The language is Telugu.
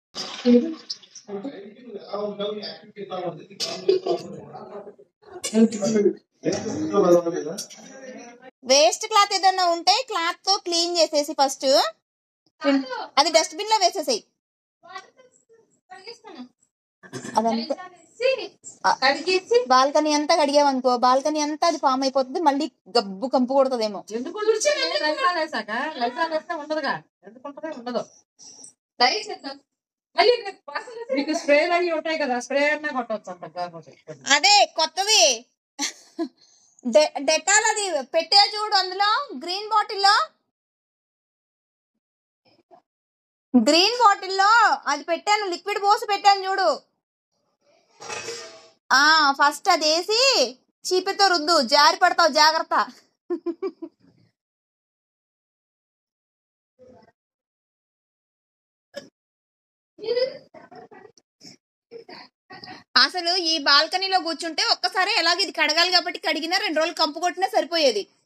వేస్ట్ క్లాత్ ఏదన్నా ఉంటే క్లాత్ తో క్లీన్ చేసేసి ఫస్ట్ అది డస్ట్బిన్ లో వేసేసాయి అదంతా బాల్కనీ అంతా కడిగామనుకో బాల్కనీ అంతా అది ఫామ్ అయిపోతుంది మళ్ళీ గబ్బు కంపు కొడుతుందేమో ఎందుకు లైఫాన్ వేసాక లైఫాన్ వేస్తే ఉండదుగా ఎందుకు ఉంటది ఉండదు మళ్ళీ రేపు వాసన వస్తే మీకు స్ప్రేలు అవి ఉంటాయి కదా స్ప్రే అన్నా కొట్టవచ్చు అంట కాకపోతే అదే కొత్తది డె- డెటాల్ అది పెట్టే చూడు అందులో గ్రీన్ బాటిల్లో గ్రీన్ బాటిల్లో అది పెట్టాను లిక్విడ్ పోసి పెట్టాను చూడు ఆ ఫస్ట్ అది వేసి చీపితో రుద్దు జారి పడతావు జాగ్రత్త అసలు ఈ బాల్కనీలో కూర్చుంటే ఒక్కసారి ఎలాగ ఇది కడగాలి కాబట్టి కడిగినా రెండు రోజులు కంపు కొట్టినా సరిపోయేది